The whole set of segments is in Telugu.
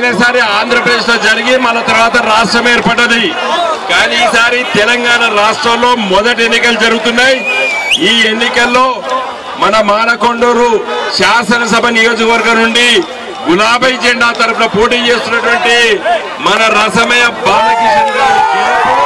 పోయినసారి ఆంధ్రప్రదేశ్ లో జరిగి మన తర్వాత రాష్ట్రం ఏర్పడ్డది కానీ ఈసారి తెలంగాణ రాష్ట్రంలో మొదటి ఎన్నికలు జరుగుతున్నాయి ఈ ఎన్నికల్లో మన మానకొండూరు శాసనసభ నియోజకవర్గం నుండి గులాబీ జెండా తరఫున పోటీ చేస్తున్నటువంటి మన రసమయ బాలకిషన్ గారు గెలుపు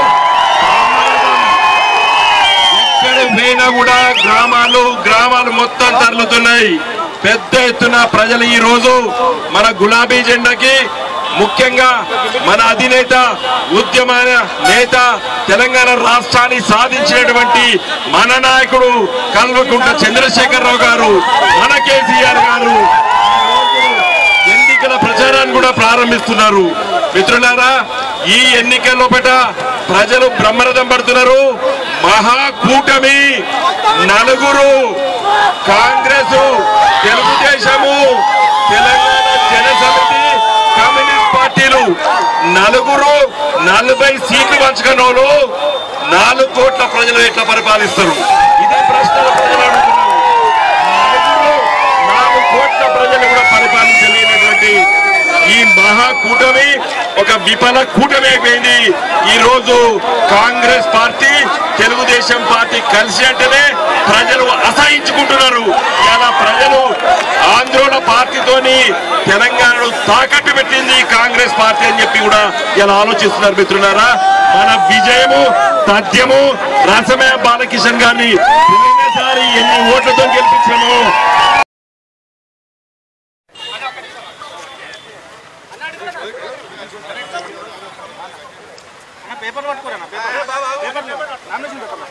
ఎక్కడ పోయినా కూడా గ్రామాలు గ్రామాలు మొత్తం తరలుతున్నాయి పెద్ద ఎత్తున ప్రజలు ఈ రోజు మన గులాబీ జెండాకి ముఖ్యంగా మన అధినేత ఉద్యమ నేత తెలంగాణ రాష్ట్రాన్ని సాధించినటువంటి మన నాయకుడు కల్వకుంట చంద్రశేఖరరావు గారు మన కేసీఆర్ గారు ఎన్నికల ప్రచారాన్ని కూడా ప్రారంభిస్తున్నారు మిత్రులారా ఈ ఎన్నికల లోపల ప్రజలు బ్రహ్మరథం పడుతున్నారు మహాకూటమి నలుగురు కాంగ్రెస్ తెలుగుదేశము తెలంగాణ జనసమితి కమ్యూనిస్ట్ పార్టీలు నలుగురు నలభై సీట్లు పంచుకున్న వాళ్ళు నాలుగు కోట్ల ప్రజలు ఎట్లా పరిపాలిస్తారు ఇదే ప్రశ్నలు ప్రజలు అడుగుతున్నారు నలుగురు నాలుగు కోట్ల ప్రజలు కూడా పరిపాలించలేనటువంటి ఈ మహా కూటమి ఒక విఫల కూటమి అయిపోయింది ఈ రోజు కాంగ్రెస్ పార్టీ తెలుగుదేశం పార్టీ కలిసి అంటేనే ప్రజలు అసహించుకుంటున్నారు ఇలా ప్రజలు ఆందోళన పార్టీతోని తెలంగాణను తాకట్టు పెట్టింది ఈ కాంగ్రెస్ పార్టీ అని చెప్పి కూడా ఇలా ఆలోచిస్తున్నారు మిత్రులారా మన విజయము తథ్యము రసమయ బాలకిషన్ గారిని పోయినసారి ఎన్ని ఓట్లతో గెలిపించాము పేపర్ పట్టుకోరా పేపర్ పేపర్ నామినేషన్ పేపర్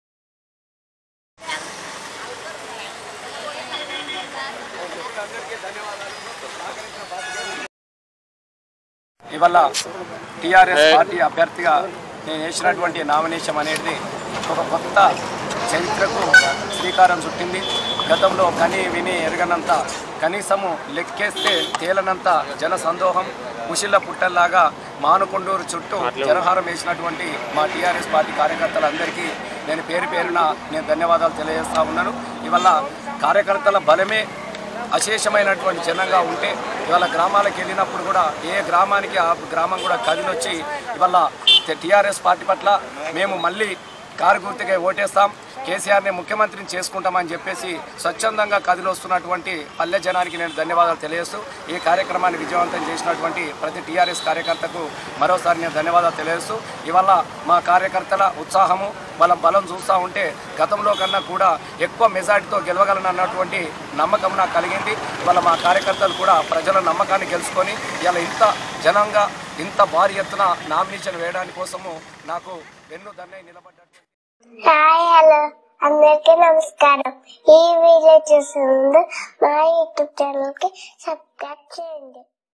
ఇవల్ల టీఆర్ఎస్ పార్టీ అభ్యర్థిగా నేను వేసినటువంటి నామినేషన్ అనేది ఒక కొత్త చరిత్రకు శ్రీకారం చుట్టింది గతంలో కని విని ఎరగనంత కనీసము లెక్కేస్తే తేలనంత జన సందోహం కుశిల్ల పుట్టల్లాగా మానుకొండూరు చుట్టూ జనహారం వేసినటువంటి మా టీఆర్ఎస్ పార్టీ కార్యకర్తలందరికీ నేను పేరు పేరున నేను ధన్యవాదాలు తెలియజేస్తా ఉన్నాను ఇవల్ల కార్యకర్తల బలమే అశేషమైనటువంటి జనంగా ఉంటే ఇవాళ గ్రామాలకు వెళ్ళినప్పుడు కూడా ఏ గ్రామానికి ఆ గ్రామం కూడా కదిలొచ్చి ఇవాళ టీఆర్ఎస్ పార్టీ పట్ల మేము మళ్ళీ కారు గుర్తుగా ఓటేస్తాం కేసీఆర్ని ముఖ్యమంత్రిని చేసుకుంటామని చెప్పేసి స్వచ్ఛందంగా కదిలొస్తున్నటువంటి పల్లె జనానికి నేను ధన్యవాదాలు తెలియజేస్తూ ఈ కార్యక్రమాన్ని విజయవంతం చేసినటువంటి ప్రతి టీఆర్ఎస్ కార్యకర్తకు మరోసారి నేను ధన్యవాదాలు తెలియజేస్తూ ఇవాళ మా కార్యకర్తల ఉత్సాహము వాళ్ళ బలం చూస్తూ ఉంటే గతంలో కన్నా కూడా ఎక్కువ మెజార్టీతో గెలవగలనన్నటువంటి నమ్మకం నాకు కలిగింది ఇవాళ మా కార్యకర్తలు కూడా ప్రజల నమ్మకాన్ని గెలుచుకొని ఇలా ఇంత జనంగా ఇంత భారీ ఎత్తున నామినేషన్ వేయడానికి కోసము నాకు వెన్ను దన్నై నిలబడ్డట్టు హాయ్ హలో అందరికీ నమస్కారం ఈ వీడియో చూసే ముందు మా యూట్యూబ్ ఛానల్కి సబ్స్క్రైబ్ చేయండి